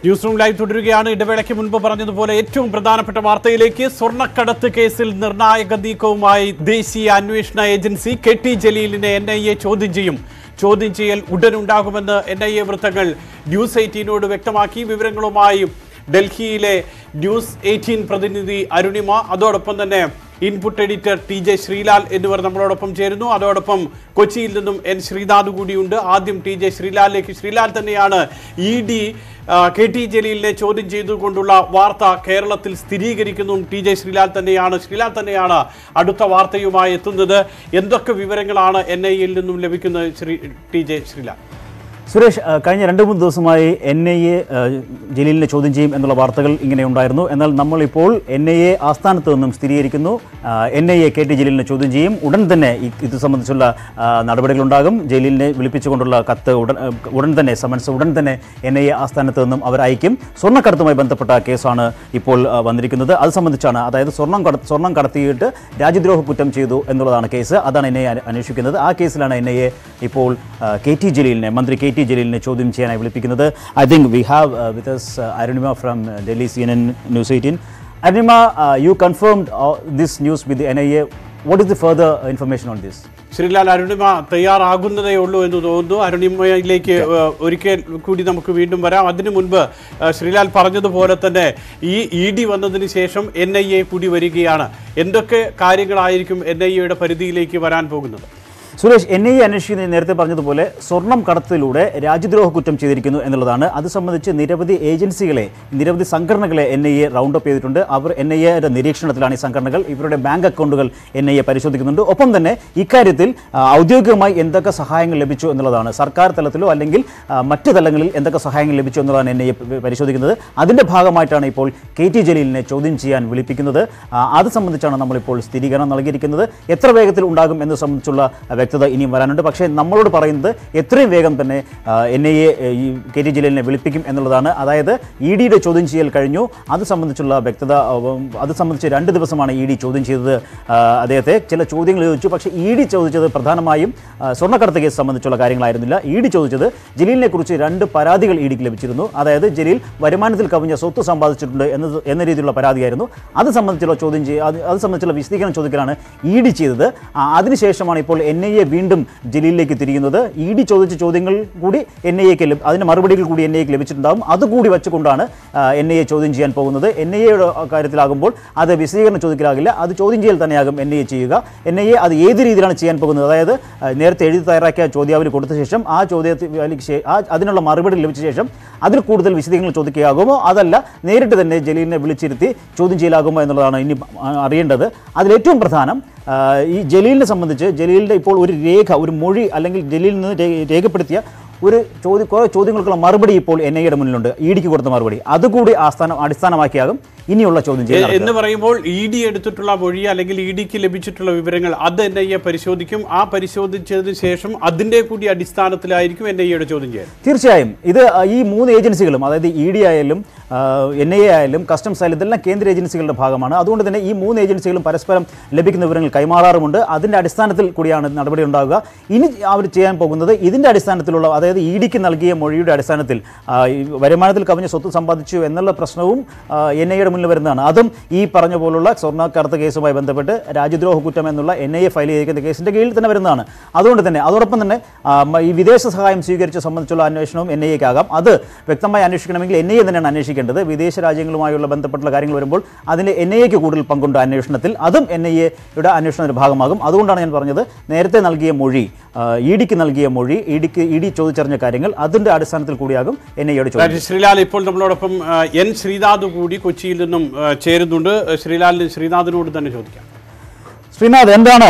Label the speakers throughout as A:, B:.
A: News room live തുടരുകയാണ് ഇടവേളയ്ക്ക് മുൻപ് പറഞ്ഞതുപോലെ ഏറ്റവും പ്രധാനപ്പെട്ട വാർത്തയിലേക്ക് സ്വർണ്ണക്കടത്ത് കേസിൽ നിർണായക നീക്കവുമായി ദേശീയ അന്വേഷണ ഏജൻസി കെ ടി ജലീലിനെ എൻ ഐ എ ചോദ്യം ചെയ്യും ചോദ്യം ചെയ്യൽ ഉടനുണ്ടാകുമെന്ന് എൻ ഐ എ വൃത്തങ്ങൾ ന്യൂസ് എയ്റ്റീനോട് വ്യക്തമാക്കി വിവരങ്ങളുമായി ഡൽഹിയിലെ ന്യൂസ് എയ്റ്റീൻ പ്രതിനിധി അരുണിമ അതോടൊപ്പം തന്നെ input editor T J Sreelal എന്നിവർ നമ്മളോടൊപ്പം ചേരുന്നു അതോടൊപ്പം കൊച്ചിയിൽ നിന്നും എൻ ശ്രീനാഥ് കൂടിയുണ്ട് ആദ്യം ടി ജെ ശ്രീലാലിലേക്ക് ശ്രീലാൽ തന്നെയാണ് ഇ ഡി കെ ടി ജലീലിനെ ചോദ്യം ചെയ്തുകൊണ്ടുള്ള വാർത്ത കേരളത്തിൽ സ്ഥിരീകരിക്കുന്നതും ടി ജെ ശ്രീലാൽ തന്നെയാണ് ശ്രീലാൽ തന്നെയാണ് അടുത്ത വാർത്തയുമായി എത്തുന്നത് എന്തൊക്കെ വിവരങ്ങളാണ് എൻ ഐ എയിൽ നിന്നും ലഭിക്കുന്നത് ശ്രീ ടി ജെ ശ്രീലാൽ
B: സുരേഷ് ആ, കഴിഞ്ഞ രണ്ട് മൂന്ന് ദിവസമായി എൻ ഐ എ ജലീലിനെ ചോദ്യം ചെയ്യും എന്നുള്ള വാർത്തകൾ ഇങ്ങനെ ഉണ്ടായിരുന്നു എന്നാൽ നമ്മളിപ്പോൾ എൻ ഐ എ ആസ്ഥാനത്ത് നിന്നും സ്ഥിരീകരിക്കുന്നു N I A K T ജലീലിനെ ചോദ്യം ചെയ്യും ഉടൻ തന്നെ ഈ- ഇത് സംബന്ധിച്ചുള്ള ആ, നടപടികളുണ്ടാകും ജലീലിനെ വിളിപ്പിച്ചുകൊണ്ടുള്ള കത്ത് ഉടൻ ആ, ഉടൻ തന്നെ സമൻസ് ഉടൻ തന്നെ എൻ ഐ എ ആസ്ഥാനത്ത് നിന്നും അവർ അയക്കും സ്വർണ്ണക്കടത്തുമായി ബന്ധപ്പെട്ട കേസാണ് ഇപ്പോൾ ആ, വന്നിരിക്കുന്നത് അത് സംബന്ധിച്ചാണ് അതായത് സ്വർണ്ണം കട സ്വർണ്ണം കടത്തിയിട്ട് രാജ്യദ്രോഹ കുറ്റം ചെയ്തു എന്നുള്ളതാണ് കേസ് അതാണ് എൻ ഐ എ അന്വേഷിക്കുന്നത് ആ കേസിലാണ് എൻ ഐ എ ഇപ്പോൾ ആ, കെ ടി ജലീലിനെ മന്ത്രി കെ ടി ജലീലിനെ ചോദ്യം ചെയ്യാനായി വിളിപ്പിക്കുന്നത് I think we have with Arunima from Delhi C N N news eighteen Arunima you confirmed this news with N I A what is the further information on this
A: Sreelal Arunima തയ്യാറാകുന്നതേ ഉള്ളൂ എന്ന് തോന്നുന്നു അരുണിമയിലേക്ക് ഏഹ്, ഒരിക്കൽ കൂടി നമുക്ക് വീണ്ടും വരാം അതിനു മുൻപ് ഏഹ്, ശ്രീലാൽ പറഞ്ഞതുപോലെ തന്നെ ഈ ഇ ഡി വന്നതിന് ശേഷം എൻ ഐ എ കൂടി വരികയാണ് എന്തൊക്കെ കാര്യങ്ങളായിരിക്കും എൻ ഐ എയുടെ പരിധിയിലേക്ക് വരാൻ പോകുന്നത്
B: സുരേഷ് എൻ ഐ എ അന്വേഷിക്കുന്നത് നേരത്തെ പറഞ്ഞതുപോലെ സ്വർണം കടത്തിലൂടെ രാജ്യദ്രോഹ കുറ്റം ചെയ്തിരിക്കുന്നു എന്നുള്ളതാണ് അത് സംബന്ധിച്ച് നിരവധി ഏജൻസികളെ നിരവധി സംഘടനകളെ N I A round up ചെയ്തിട്ടുണ്ട് അവർ എൻ ഐ എയുടെ നിരീക്ഷണത്തിലാണ് ഈ സംഘടനകൾ ഇവരുടെ ബാങ്ക് അക്കൗണ്ടുകൾ എൻ ഐ എ പരിശോധിക്കുന്നുണ്ട് ഒപ്പം തന്നെ ഇക്കാര്യത്തിൽ ആ, ഔദ്യോഗികമായി എന്തൊക്കെ സഹായങ്ങൾ ലഭിച്ചു എന്നുള്ളതാണ് സർക്കാർ തലത്തിലോ അല്ലെങ്കിൽ ആ, മറ്റ് തലങ്ങളിൽ എന്തൊക്കെ സഹായങ്ങൾ ലഭിച്ചു എന്നുള്ളതാണ് എൻ ഐ എ പരിശോധിക്കുന്നത് അതിൻ്റെ ഭാഗമായിട്ടാണ് ഇപ്പോൾ കെ ടി ജലീലിനെ ചോദ്യം ചെയ്യാൻ വിളിപ്പിക്കുന്നത് ആ, അത് സംബന്ധിച്ചാണ് നമ്മളിപ്പോൾ സ്ഥിരീകരണം നൽകിയിരിക്കുന്നത് എത്ര വേഗത്തിൽ ഉണ്ടാകും എന്ന് സംബന്ധിച്ചുള്ള വ്യക്തത ഇനിയും വരാനുണ്ട് പക്ഷേ നമ്മളോട് പറയുന്നത് എത്രയും വേഗം തന്നെ എൻ ഐ എ ഈ കെ ടി ജലീലിനെ വിളിപ്പിക്കും എന്നുള്ളതാണ് അതായത് ഇ ഡിയുടെ ചോദ്യം ചെയ്യൽ കഴിഞ്ഞു അത് സംബന്ധിച്ചുള്ള വ്യക്തത ഉം, അത് സംബന്ധിച്ച് രണ്ട് ദിവസമാണ് ഇ ഡി ചോദ്യം ചെയ്തത് ആ, അദ്ദേഹത്തെ ചില ചോദ്യങ്ങൾ ചോദിച്ചു പക്ഷേ ഇ ഡി ചോദിച്ചത് പ്രധാനമായും ആ, സ്വർണ്ണക്കടത്ത് കേസ് സംബന്ധിച്ചുള്ള കാര്യങ്ങളായിരുന്നില്ല ഇ ഡി ചോദിച്ചത് ജലീലിനെ കുറിച്ച് രണ്ട് പരാതികൾ ഇ ഡിക്ക് ലഭിച്ചിരുന്നു അതായത് ജലീൽ വരുമാനത്തിൽ കവിഞ്ഞ സ്വത്ത് സമ്പാദിച്ചിട്ടുണ്ട് എന്നത് എന്ന രീതിയിലുള്ള പരാതിയായിരുന്നു അത് സംബന്ധിച്ചുള്ള ചോദ്യം ചെയ്യ അത് അത് സംബന്ധിച്ചുള്ള വിശദീകരണം ചോദിക്കലാണ് ഇ ഡി ചെയ്തത് ആ, അതിനുശേഷമാണ് ഇപ്പോൾ എൻ ഐ എ വീണ്ടും ജലീലിലേക്ക് തിരിയുന്നത് ഇ ഡി ചോദിച്ച ചോദ്യങ്ങൾ കൂടി എൻ ഐ എക്ക് അതിൻ്റെ മറുപടികൾ കൂടി എൻ ഐ എക്ക് ലഭിച്ചിട്ടുണ്ടാകും അതുകൂടി വെച്ചുകൊണ്ടാണ് എൻ ഐ എ ചോദ്യം ചെയ്യാൻ പോകുന്നത് എൻ ഐ എയുടെ കാര്യത്തിലാകുമ്പോൾ അത് വിശദീകരണം ചോദിക്കലാകില്ല അത് ചോദ്യം ചെയ്യൽ തന്നെയാകും എൻ ഐ എ ചെയ്യുക എൻ ഐ എ അത് ഏത് രീതിയിലാണ് ചെയ്യാൻ പോകുന്നത് അതായത് ആ, നേരത്തെ എഴുതി തയ്യാറാക്കിയ ചോദ്യാവലി കൊടുത്ത ശേഷം ആ ചോദ്യത്തിൽ ശേ- ആ അതിനുള്ള മറുപടി ലഭിച്ച ശേഷം അതിൽ കൂടുതൽ വിശദീകരണങ്ങൾ ചോദിക്കുകയാകുമോ അതല്ല നേരിട്ട് തന്നെ ജലീലിനെ വിളിച്ചിരുത്തി ചോദ്യം ചെയ്യലാകുമോ എന്നുള്ളതാണ് ഇനി ആ, അറിയേണ്ടത് അതിലേറ്റവും പ്രധാനം ആ, ഈ ജലീലിനെ സംബന്ധിച്ച് ജലീലിൻ്റെ ഇപ്പോൾ ഒരു രേഖ ഒരു മൊഴി അല്ലെങ്കിൽ ജലീലിൽ നിന്ന് രേ- രേഖപ്പെടുത്തിയ ഒരു ചോദ്യ കുറേ ചോദ്യങ്ങൾക്കുള്ള മറുപടി ഇപ്പോൾ എൻ ഐയുടെ മുന്നിലുണ്ട് ഇ ഡിക്ക് കൊടുത്ത മറുപടി അതുകൂടി ആസ്ഥാനം അടിസ്ഥാനമാക്കിയാകും ഇനിയുള്ള ചോദ്യം ചെയ്യൽ നടക്കുക.
A: എന്ന് പറയുമ്പോൾ ഇ ഡി എടുത്തിട്ടുള്ള മൊഴി അല്ലെങ്കിൽ ഇ ഡിക്ക് ലഭിച്ചിട്ടുള്ള വിവരങ്ങൾ അത് എൻ ഐ എ പരിശോധിക്കും ആ പരിശോധിച്ചതിന് ശേഷം അതിന്റെ കൂടി അടിസ്ഥാനത്തിലായിരിക്കും എൻ ഐ എയുടെ ചോദ്യം ചെയ്യൽ
B: തീർച്ചയായും ഇത് ആ, ഈ മൂന്ന് ഏജൻസികളും അതായത് ഇ ഡി ആയാലും എൻ ഐ എ ആയാലും കസ്റ്റംസ് ആയാലും ഇതെല്ലാം കേന്ദ്ര ഏജൻസികളുടെ ഭാഗമാണ് അതുകൊണ്ട് തന്നെ ഈ മൂന്ന് ഏജൻസികളും പരസ്പരം ലഭിക്കുന്ന വിവരങ്ങൾ കൈമാറാറുമുണ്ട് അതിൻ്റെ അടിസ്ഥാനത്തിൽ കൂടിയാണ് നടപടി ഉണ്ടാകുക ഇനി അവർ ചെയ്യാൻ പോകുന്നത് ഇതിൻ്റെ അടിസ്ഥാനത്തിലുള്ള അതായത് ഇ ഡിക്ക് നൽകിയ മൊഴിയുടെ അടിസ്ഥാനത്തിൽ ആ, ഈ വരുമാനത്തിൽ കവിഞ്ഞ സ്വത്ത് സമ്പാദിച്ചു എന്നുള്ള പ്രശ്നവും എൻ ഐയുടെ മുന്നിൽ വരുന്നതാണ് അതും ഈ പറഞ്ഞ പോലുള്ള സ്വർണ്ണക്കടത്ത് കേസുമായി ബന്ധപ്പെട്ട് രാജ്യദ്രോഹ കുറ്റം എന്നുള്ള എൻ ഐ എ ഫയൽ ചെയ്തിരിക്കുന്ന കേസിൻ്റെ കീഴിൽ തന്നെ വരുന്നതാണ് അതുകൊണ്ട് തന്നെ അതോടൊപ്പം തന്നെ ആ, മ- ഈ വിദേശ സഹായം സ്വീകരിച്ച സംബന്ധിച്ചുള്ള അന്വേഷണവും എൻ ഐ എക്കാകാം അത് വ്യക്തമായി അന്വേഷിക്കണമെങ്കിൽ എൻ ഐ എ തന്നെയാണ് അന്വേഷിക്കേണ്ടത് വിദേശ രാജ്യങ്ങളുമായുള്ള ബന്ധപ്പെട്ടുള്ള കാര്യങ്ങൾ വരുമ്പോൾ അതിന് എൻ ഐ എക്ക് കൂടുതൽ പങ്കുണ്ട് അന്വേഷണത്തിൽ അതും എൻ ഐ എയുടെ അന്വേഷണത്തിന്റെ ഭാഗമാകും അതുകൊണ്ടാണ് ഞാൻ പറഞ്ഞത് നേരത്തെ നൽകിയ മൊഴി ഇ ഡിക്ക് നൽകിയ മൊഴി ഇ ഡിക്ക് ഇ ഡി ചോദിച്ചറിഞ്ഞ കാര്യങ്ങൾ അതിന്റെ അടിസ്ഥാനത്തിൽ കൂടിയാകും എൻ ഐ എയുടെ ചോദ്യം
A: രാജ് ശ്രീലാൽ ഇപ്പോൾ നമ്മളോടൊപ്പം ആ, എൻ ശ്രീനാഥ് കൂടി കൊച്ചിയിൽ നിന്നും ആ, ചേരുന്നുണ്ട് ശ്രീലാലിന് ശ്രീനാഥിനോട് തന്നെ ചോദിക്കാം
B: ശ്രീനാഥ് എന്താണ്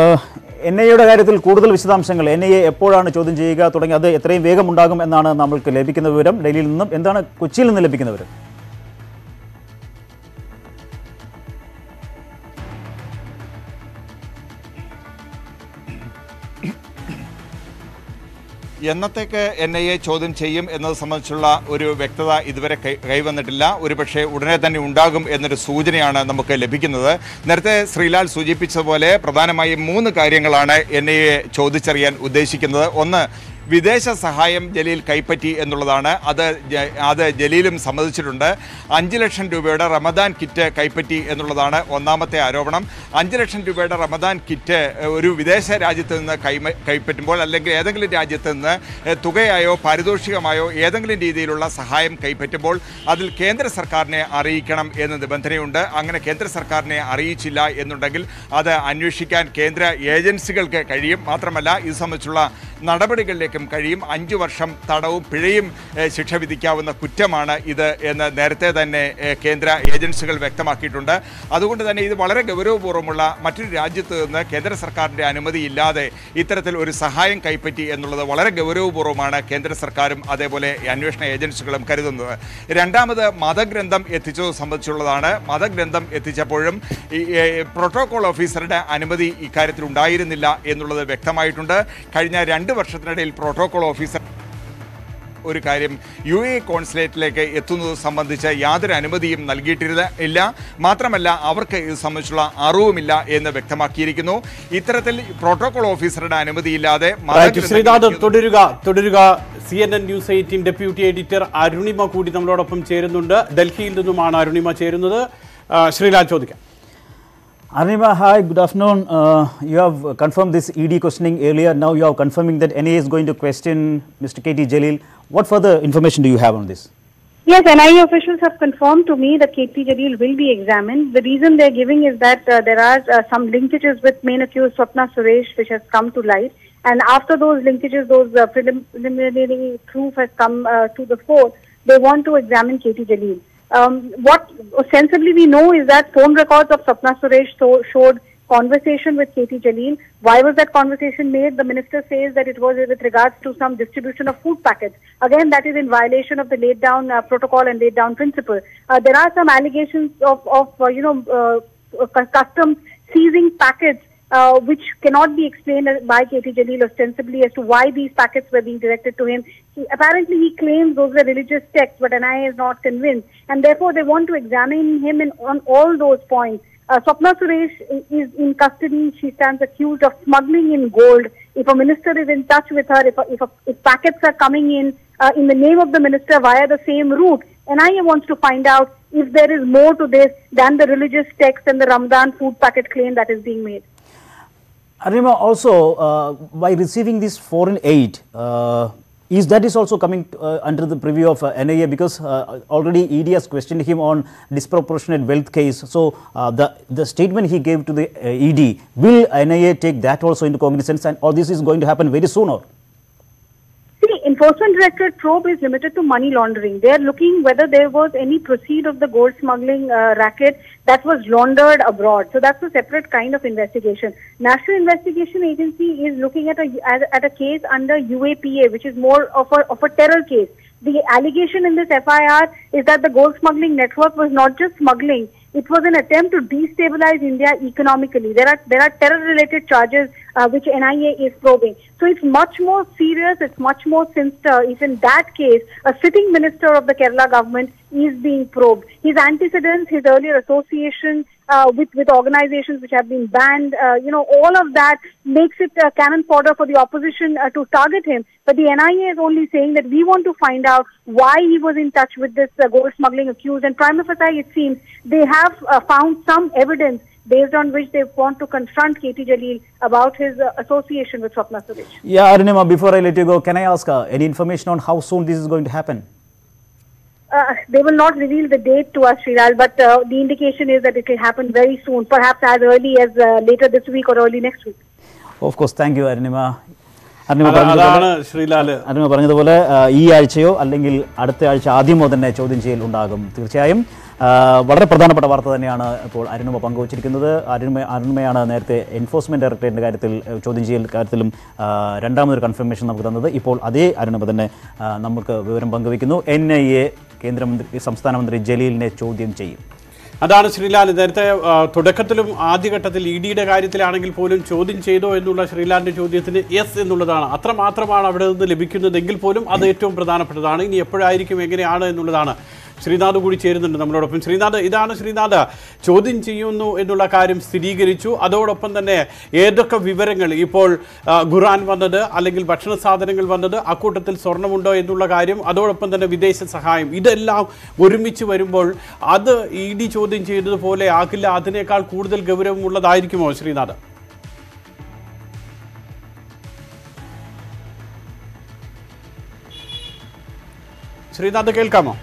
B: എൻ ഐ എയുടെ കാര്യത്തിൽ കൂടുതൽ വിശദാംശങ്ങൾ എൻ ഐ എ എപ്പോഴാണ് ചോദ്യം ചെയ്യുക തുടങ്ങി അത് എത്രയും വേഗം ഉണ്ടാകും എന്നാണ് നമ്മൾക്ക് ലഭിക്കുന്ന വിവരം ഡൽഹിയിൽ നിന്നും എന്താണ് കൊച്ചിയിൽ നിന്ന് ലഭിക്കുന്ന വിവരം
C: എന്നത്തേക്ക് എൻ ഐ എ ചോദ്യം ചെയ്യും എന്നത് സംബന്ധിച്ചുള്ള ഒരു വ്യക്തത ഇതുവരെ കൈ- കൈവന്നിട്ടില്ല ഒരുപക്ഷെ ഉടനെ തന്നെ ഉണ്ടാകും എന്നൊരു സൂചനയാണ് നമുക്ക് ലഭിക്കുന്നത് നേരത്തെ ശ്രീലാൽ സൂചിപ്പിച്ചതുപോലെ പ്രധാനമായും മൂന്ന് കാര്യങ്ങളാണ് എൻ ഐ എ ചോദിച്ചറിയാൻ ഉദ്ദേശിക്കുന്നത് ഒന്ന് വിദേശ സഹായം ജലീൽ കൈപ്പറ്റി എന്നുള്ളതാണ് അത് ജ- അത് ജലീലും സമ്മതിച്ചിട്ടുണ്ട് അഞ്ച് ലക്ഷം രൂപയുടെ റമദാൻ കിറ്റ് കൈപ്പറ്റി എന്നുള്ളതാണ് ഒന്നാമത്തെ ആരോപണം അഞ്ച് ലക്ഷം രൂപയുടെ റമദാൻ കിറ്റ് ഏഹ്, ഒരു വിദേശ രാജ്യത്ത് നിന്ന് കൈമ കൈപ്പറ്റുമ്പോൾ അല്ലെങ്കിൽ ഏതെങ്കിലും രാജ്യത്ത് നിന്ന് ഏഹ്, തുകയായോ പാരിതോഷികമായോ ഏതെങ്കിലും രീതിയിലുള്ള സഹായം കൈപ്പറ്റുമ്പോൾ അതിൽ കേന്ദ്ര സർക്കാരിനെ അറിയിക്കണം എന്ന നിബന്ധനയുണ്ട് അങ്ങനെ കേന്ദ്ര സർക്കാരിനെ അറിയിച്ചില്ല എന്നുണ്ടെങ്കിൽ അത് അന്വേഷിക്കാൻ കേന്ദ്ര ഏജൻസികൾക്ക് കഴിയും മാത്രമല്ല ഇത് സംബന്ധിച്ചുള്ള നടപടികളിലേക്കും കഴിയും അഞ്ചു വർഷം തടവും പിഴയും ഏഹ്, ശിക്ഷ വിധിക്കാവുന്ന കുറ്റമാണ് ഇത് എന്ന് നേരത്തെ തന്നെ ഏഹ്, കേന്ദ്ര ഏജൻസികൾ വ്യക്തമാക്കിയിട്ടുണ്ട് അതുകൊണ്ട് തന്നെ ഇത് വളരെ ഗൗരവപൂർവ്വമുള്ള മറ്റൊരു രാജ്യത്ത് നിന്ന് കേന്ദ്ര സർക്കാരിൻ്റെ അനുമതിയില്ലാതെ ഇത്തരത്തിൽ ഒരു സഹായം കൈപ്പറ്റി എന്നുള്ളത് വളരെ ഗൗരവപൂർവ്വമാണ് കേന്ദ്ര സർക്കാരും അതേപോലെ അന്വേഷണ ഏജൻസികളും കരുതുന്നത് രണ്ടാമത് മതഗ്രന്ഥം എത്തിച്ചത് സംബന്ധിച്ചുള്ളതാണ് മതഗ്രന്ഥം എത്തിച്ചപ്പോഴും ഈ ഏ, പ്രോട്ടോകോൾ ഓഫീസറുടെ അനുമതി ഇക്കാര്യത്തിൽ ഉണ്ടായിരുന്നില്ല എന്നുള്ളത് വ്യക്തമായിട്ടുണ്ട് കഴിഞ്ഞ രണ്ട് വർഷത്തിനിടയിൽ പ്രോട്ടോകോൾ ഓഫീസർ ഒരു കാര്യം യു എ കോൺസുലേറ്റിലേക്ക് എത്തുന്നത് സംബന്ധിച്ച് യാതൊരു അനുമതിയും നൽകിയിട്ടിരുന്ന ഇല്ല മാത്രമല്ല അവർക്ക് ഇത് സംബന്ധിച്ചുള്ള അറിവുമില്ല എന്ന് വ്യക്തമാക്കിയിരിക്കുന്നു ഇത്തരത്തിൽ പ്രോട്ടോകോൾ ഓഫീസറുടെ അനുമതിയില്ലാതെ
A: റൈറ്റ്
C: മതഗ്രന്ഥങ്ങൾ
A: ശ്രീനാഥ്
C: എത്തിയത്
A: തുടരുക തുടരുക C N N news eighteen deputy editor Arunima കൂടി നമ്മളോടൊപ്പം ചേരുന്നുണ്ട് ഡൽഹിയിൽ നിന്നുമാണ് അരുണിമ ചേരുന്നത് ആ, ശ്രീലാൽ ചോദിക്കാം
B: Arnima, hi, good afternoon. Uh, you have confirmed this ED questioning earlier. Now you are confirming that NA is going to question Mr. KT Jalil. What further information do you have on this?
D: Yes, NIA officials have confirmed to me that KT Jalil will be examined. The reason they're giving is that uh, there are uh, some linkages with main accused Swapna Suresh, which has come to light. And after those linkages, those uh, prelim- preliminary proof has come uh, to the fore, they want to examine KT Jalil. Um, what ostensibly we know is that phone records of Swapna Suresh so- showed conversation with KT Jalil. Why was that conversation made? The minister says that it was with regards to some distribution of food packets. Again, that is in violation of the laid down uh, protocol and laid down principle. Uh, there are some allegations of, of uh, you know, uh, cu- customs seizing packets uh, which cannot be explained by KT Jalil ostensibly as to why these packets were being directed to him. He, apparently, he claims those were religious texts, but NIA is not convinced, and therefore they want to examine him in, on all those points. Uh, Swapna Suresh i- is in custody. She stands accused of smuggling in gold. If a minister is in touch with her, if, a, if, a, if packets are coming in uh, in the name of the minister via the same route, NIA wants to find out if there is more to this than the religious text and the Ramadan food packet claim that is being made.
B: Arnima, also uh, by receiving this foreign aid, uh, is that is also coming uh, under the preview of uh, NIA because uh, already ED has questioned him on disproportionate wealth case. So uh, the the statement he gave to the uh, ED will NIA take that also into cognizance, and all this is going to happen very soon, or
D: See, Enforcement Directorate probe is limited to money laundering. They are looking whether there was any proceed of the gold smuggling uh, racket that was laundered abroad. So that's a separate kind of investigation. National Investigation Agency is looking at a at, at a case under UAPA, which is more of a of a terror case. The allegation in this FIR is that the gold smuggling network was not just smuggling; it was an attempt to destabilize India economically. There are there are terror-related charges uh, which NIA is probing. So it's much more serious. It's much more sinister. If in that case, a sitting minister of the Kerala government is being probed, his antecedents, his earlier association uh, with with organizations which have been banned, uh, you know, all of that makes it uh, cannon fodder for the opposition uh, to target him. But the NIA is only saying that we want to find out why he was in touch with this uh, gold smuggling accused. And prima facie, it seems they have uh, found some evidence based on which they want to confront KT Jalil about his uh, association with Swapna Suresh.
B: yeah, Arnima. Before I let you go, can I ask uh, any information on how soon this is going to happen?
D: Uh, they will not reveal the date to us, Sriral, but uh, the indication is that it will happen very soon, perhaps as early as uh, later this week or early next week.
B: Of course, thank you, Arnima. Arnima,
A: അത-
B: പറഞ്ഞതുപോലെ-
A: അതാണ് ശ്രീലാല്
B: അരുമ പറഞ്ഞതുപോലെ ആ, ഈ ആഴ്ചയോ അല്ലെങ്കിൽ അടുത്ത ആഴ്ച ആദ്യമോ തന്നെ ചോദ്യം ചെയ്യൽ ഉണ്ടാകും തീർച്ചയായും ആ, വളരെ പ്രധാനപ്പെട്ട വാർത്ത തന്നെയാണ് ഇപ്പോൾ അരുണിമ പങ്കുവച്ചിരിക്കുന്നത് അരുണിമ അരുണിമയാണ് നേരത്തെ എൻഫോഴ്സ്മെന്റ് ഡയറക്ടറേറ്റിന്റെ കാര്യത്തിൽ ഏ, ചോദ്യം ചെയ്യൽ കാര്യത്തിലും ആ, രണ്ടാമതൊരു കൺഫർമേഷൻ നമുക്ക് തന്നത് ഇപ്പോൾ അതേ അരുണിമ തന്നെ ആ, നമുക്ക് വിവരം പങ്കുവയ്ക്കുന്നു എൻ ഐ എ കേന്ദ്രമന്ത്രി സംസ്ഥാന മന്ത്രി ജലീലിനെ ചോദ്യം ചെയ്യും
A: അതാണ് ശ്രീലാൽ നേരത്തെ ആ, തുടക്കത്തിലും ആദ്യഘട്ടത്തിൽ ഇ ഡിയുടെ കാര്യത്തിലാണെങ്കിൽ പോലും ചോദ്യം ചെയ്തോ എന്നുള്ള ശ്രീലാലിന്റെ ചോദ്യത്തിന് യെസ് എന്നുള്ളതാണ് അത്രമാത്രമാണ് അവിടെ നിന്ന് ലഭിക്കുന്നതെങ്കിൽ പോലും അത് ഏറ്റവും പ്രധാനപ്പെട്ടതാണ് ഇനി എപ്പോഴായിരിക്കും എങ്ങനെയാണ് എന്നുള്ളതാണ് ശ്രീനാഥ് കൂടി ചേരുന്നുണ്ട് നമ്മളോടൊപ്പം ശ്രീനാഥ് ഇതാണ് ശ്രീനാഥ് ചോദ്യം ചെയ്യുന്നു എന്നുള്ള കാര്യം സ്ഥിരീകരിച്ചു അതോടൊപ്പം തന്നെ ഏതൊക്കെ വിവരങ്ങൾ ഇപ്പോൾ ആ, ഖുറാൻ വന്നത് അല്ലെങ്കിൽ ഭക്ഷണ സാധനങ്ങൾ വന്നത് അക്കൂട്ടത്തിൽ സ്വർണ്ണമുണ്ടോ എന്നുള്ള കാര്യം അതോടൊപ്പം തന്നെ വിദേശ സഹായം ഇതെല്ലാം ഒരുമിച്ച് വരുമ്പോൾ അത് ഇ ഡി ചോദ്യം ചെയ്തതുപോലെ ആകില്ല അതിനേക്കാൾ കൂടുതൽ ഗൗരവമുള്ളതായിരിക്കുമോ ശ്രീനാഥ് ശ്രീനാഥ് കേൾക്കാമോ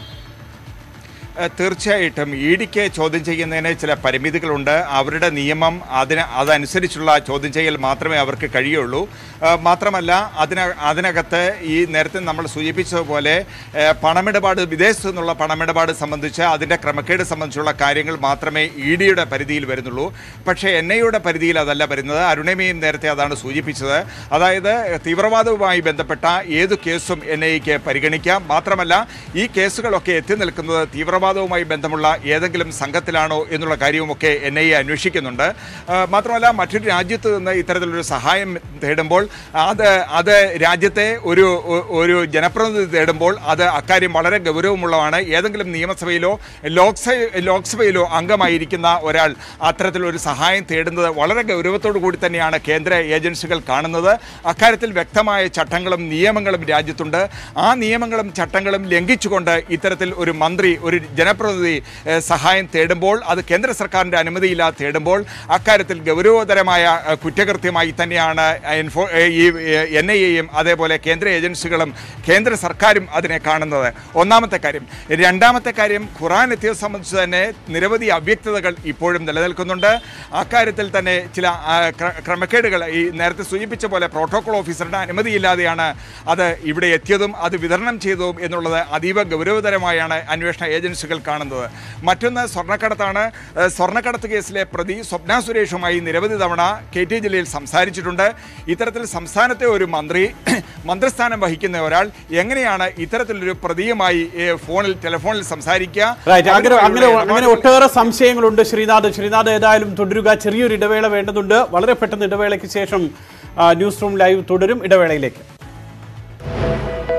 C: ഏഹ് തീർച്ചയായിട്ടും ഇ ഡിക്ക് ചോദ്യം ചെയ്യുന്നതിന് ചില പരിമിതികളുണ്ട് അവരുടെ നിയമം അതിന് അതനുസരിച്ചുള്ള ചോദ്യം ചെയ്യൽ മാത്രമേ അവർക്ക് കഴിയുള്ളൂ ഏഹ് മാത്രമല്ല അതിന അതിനകത്ത് ഈ നേരത്തെ നമ്മൾ സൂചിപ്പിച്ചതുപോലെ ഏഹ് പണമിടപാട് വിദേശത്തു നിന്നുള്ള പണമിടപാട് സംബന്ധിച്ച് അതിൻ്റെ ക്രമക്കേട് സംബന്ധിച്ചുള്ള കാര്യങ്ങൾ മാത്രമേ ഇ ഡിയുടെ പരിധിയിൽ വരുന്നുള്ളൂ പക്ഷേ എൻ ഐയുടെ പരിധിയിൽ അതല്ല വരുന്നത് അരുണിമയും നേരത്തെ അതാണ് സൂചിപ്പിച്ചത് അതായത് തീവ്രവാദവുമായി ബന്ധപ്പെട്ട ഏത് കേസും എൻ ഐക്ക് പരിഗണിക്കാം മാത്രമല്ല ഈ കേസുകളൊക്കെ എത്തി നിൽക്കുന്നത് തീവ്രവാദവുമായി ബന്ധമുള്ള ഏതെങ്കിലും സംഘത്തിലാണോ എന്നുള്ള കാര്യവുമൊക്കെ എൻ ഐ എ അന്വേഷിക്കുന്നുണ്ട് ആ, മാത്രമല്ല മറ്റൊരു രാജ്യത്ത് നിന്ന് ഇത്തരത്തിലൊരു സഹായം തേടുമ്പോൾ അത് അത് രാജ്യത്തെ ഒരു ഒ- ഒരു ജനപ്രതിനിധി തേടുമ്പോൾ അത് അക്കാര്യം വളരെ ഗൗരവമുള്ളതാണ് ഏതെങ്കിലും നിയമസഭയിലോ ലോക്സഭ ലോക്സഭയിലോ അംഗമായിരിക്കുന്ന ഒരാൾ അത്തരത്തിലൊരു സഹായം തേടുന്നത് വളരെ ഗൗരവത്തോടു കൂടി തന്നെയാണ് കേന്ദ്ര ഏജൻസികൾ കാണുന്നത് അക്കാര്യത്തിൽ വ്യക്തമായ ചട്ടങ്ങളും നിയമങ്ങളും രാജ്യത്തുണ്ട് ആ നിയമങ്ങളും ചട്ടങ്ങളും ലംഘിച്ചുകൊണ്ട് ഇത്തരത്തിൽ ഒരു മന്ത്രി ഒരു ജനപ്രതിനിധി ഏഹ്, സഹായം തേടുമ്പോൾ അത് കേന്ദ്ര സർക്കാരിൻ്റെ അനുമതിയില്ലാതെ തേടുമ്പോൾ അക്കാര്യത്തിൽ ഗൗരവതരമായ ഏഹ്, കുറ്റകൃത്യമായി തന്നെയാണ് എൻഫോ ഏഹ്, ഈ എൻ ഐ എയും അതേപോലെ കേന്ദ്ര ഏജൻസികളും കേന്ദ്ര സർക്കാരും അതിനെ കാണുന്നത് ഒന്നാമത്തെ കാര്യം രണ്ടാമത്തെ കാര്യം ഖുറാൻ എത്തിയത് സംബന്ധിച്ച് തന്നെ നിരവധി അവ്യക്തതകൾ ഇപ്പോഴും നിലനിൽക്കുന്നുണ്ട് അക്കാര്യത്തിൽ തന്നെ ചില ആ, ക്ര- ക്രമക്കേടുകൾ ഈ നേരത്തെ സൂചിപ്പിച്ച പോലെ പ്രോട്ടോകോൾ ഓഫീസറുടെ അനുമതിയില്ലാതെയാണ് അത് ഇവിടെ എത്തിയതും അത് വിതരണം ചെയ്തതും എന്നുള്ളത് അതീവ ഗൗരവതരമായാണ് അന്വേഷണ ഏജൻസികൾ കാണുന്നത് മറ്റൊന്ന് സ്വർണ്ണക്കടത്താണ് ഏഹ്, സ്വർണ്ണക്കടത്ത് കേസിലെ പ്രതി സ്വപ്ന സുരേഷുമായി നിരവധി തവണ കെ ടി ജലീൽ സംസാരിച്ചിട്ടുണ്ട് ഇത്തരത്തിൽ സംസ്ഥാനത്തെ ഒരു മന്ത്രി മന്ത്രിസ്ഥാനം വഹിക്കുന്ന ഒരാൾ എങ്ങനെയാണ് ഇത്തരത്തിലൊരു പ്രതിയുമായി ഏഹ്, ഫോണിൽ ടെലിഫോണിൽ സംസാരിക്കുക
A: റൈറ്റ് അങ്ങനെ അങ്ങനെ
C: അതുവഴിയുള്ള
A: അങ്ങനെ ഒട്ടേറെ സംശയങ്ങളുണ്ട് ശ്രീനാഥ് ശ്രീനാഥ് ഏതായാലും തുടരുക ചെറിയൊരു ഇടവേള വേണ്ടതുണ്ട് വളരെ പെട്ടെന്ന് ഇടവേളയ്ക്ക് ശേഷം ആ, ന്യൂസ് റൂം ലൈവ് തുടരും ഇടവേളയിലേക്ക്